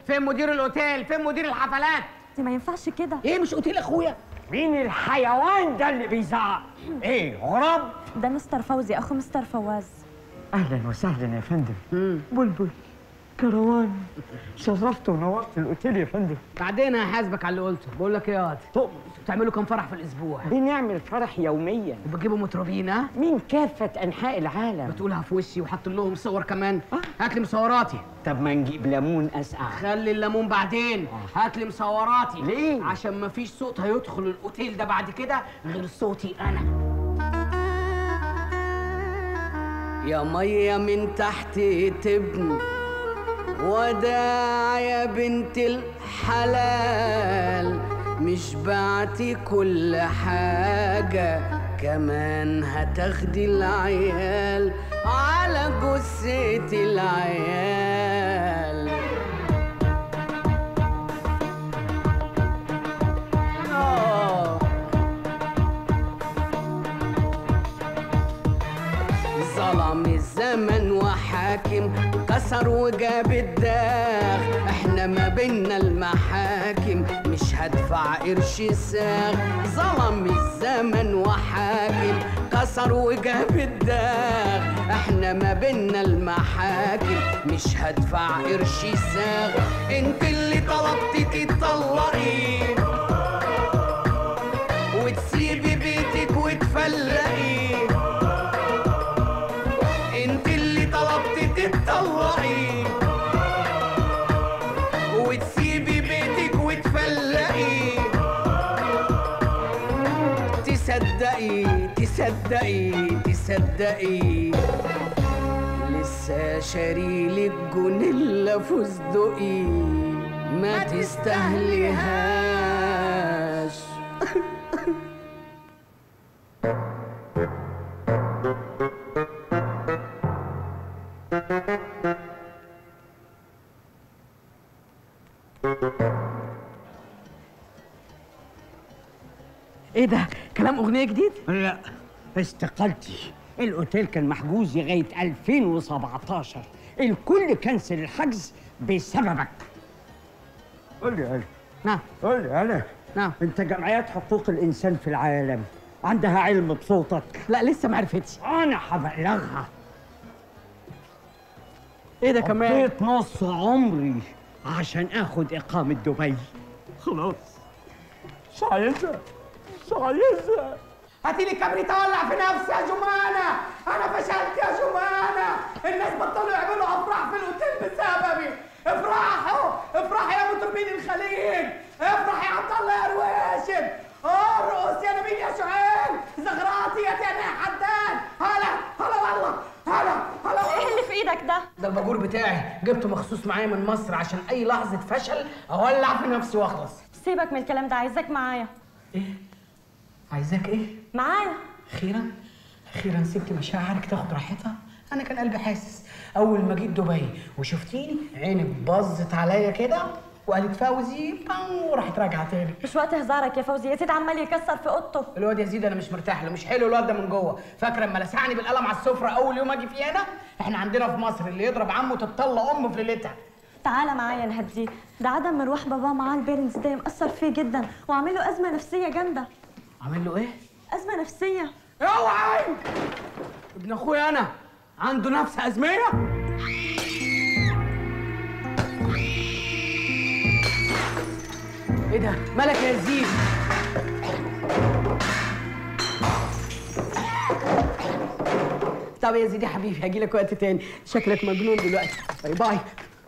فين مدير الاوتيل فين مدير الحفلات دي ما ينفعش كده ايه مش اوتيل اخويا مين الحيوان ده اللي بيزعق؟ ايه غراب؟ ده مستر فوزي اخو مستر فواز اهلا وسهلا يا فندم بلبل كروان شرفت ونورت الاوتيل يا فندم بعدين هحاسبك على اللي قلته بقول لك ايه يا واد طب بتعملوا كام فرح في الاسبوع بنعمل فرح يوميا وبتجيبوا مطربين ها من كافة أنحاء العالم بتقولها في وشي وحط لهم صور كمان هات لي مصوراتي طب ما نجيب ليمون أسقع خلي الليمون بعدين هات لي مصوراتي ليه؟ عشان مفيش صوت هيدخل الاوتيل ده بعد كده غير صوتي انا يا ميه من تحت تبني وداع يا بنت الحلال مش بعتي كل حاجة كمان هتاخدي العيال على جثة العيال آه. ظلم الزمن وحاكم كسر وجاب الداغ احنا ما بينا المحاكم مش هدفع قرش ساغ ظلم الزمن وحاكم كسر وجاب الداغ احنا ما بينا المحاكم مش هدفع قرش ساغ انت اللي طلبتي تطلقي وتسيبي بيتك وتفلقي انت اللي طلبتي تتطوعي وتسيبي بيتك وتفلقي تصدقي تصدقي تصدقي لسه شاريلك جونيلا فستقي ما تستهلهاش ايه ده كلام اغنيه جديد لا استقالتي الاوتيل كان محجوز لغايه 2017 الكل كنسل الحجز بسببك قول لي انا نعم قول لي انا نعم انت جمعيات حقوق الانسان في العالم عندها علم بصوتك لا لسه ما عرفتش انا هبلغها ايه ده كمان قضيت نص عمري عشان اخد اقامه دبي خلاص مش عايزها مش عايزها هاتي لي كبريت اولع في نفسي يا جمانه انا فشلت يا جمانه الناس بطلوا يعملوا افراح في الاوتيل بسببي افرحوا افرحوا يا مطربين الخليج افرح يا عبد الله يا رواشد ارقص يا نبيل يا شعيب زغراتي يا تاني يا حداد هلا هلا والله هلا هلا ايه اللي في ايدك ده ده الباجور بتاعي جبته مخصوص معايا من مصر عشان اي لحظه فشل اولع في نفسي واخلص سيبك من الكلام ده عايزاك معايا ايه عايزاك ايه معايا اخيرا اخيرا سبت مشاعرك تاخد راحتها انا كان قلبي حاسس اول ما جيت دبي وشفتيني عينك باظت عليا كده وقالت فوزي بام وراحت راجعه تاني مش وقت هزارك يا فوزي يزيد عمال يكسر في اوضته الواد يزيد انا مش مرتاح له مش حلو الواد ده من جوه فاكره اما لسعني بالقلم على السفره اول يوم اجي فيه هنا احنا عندنا في مصر اللي يضرب عمه تتطلق امه في ليلتها تعالى معايا نهديه ده عدم مروح باباه معاه البيرنز ده مأثر فيه جدا وعامل له ازمه نفسيه جامده عامل له ايه ازمه نفسيه اوعى ابن اخويا انا عنده نفس ازميه ايه ده مالك يا يزيد طب يا زيد يا حبيبي هجي لك وقت تاني شكلك مجنون دلوقتي باي باي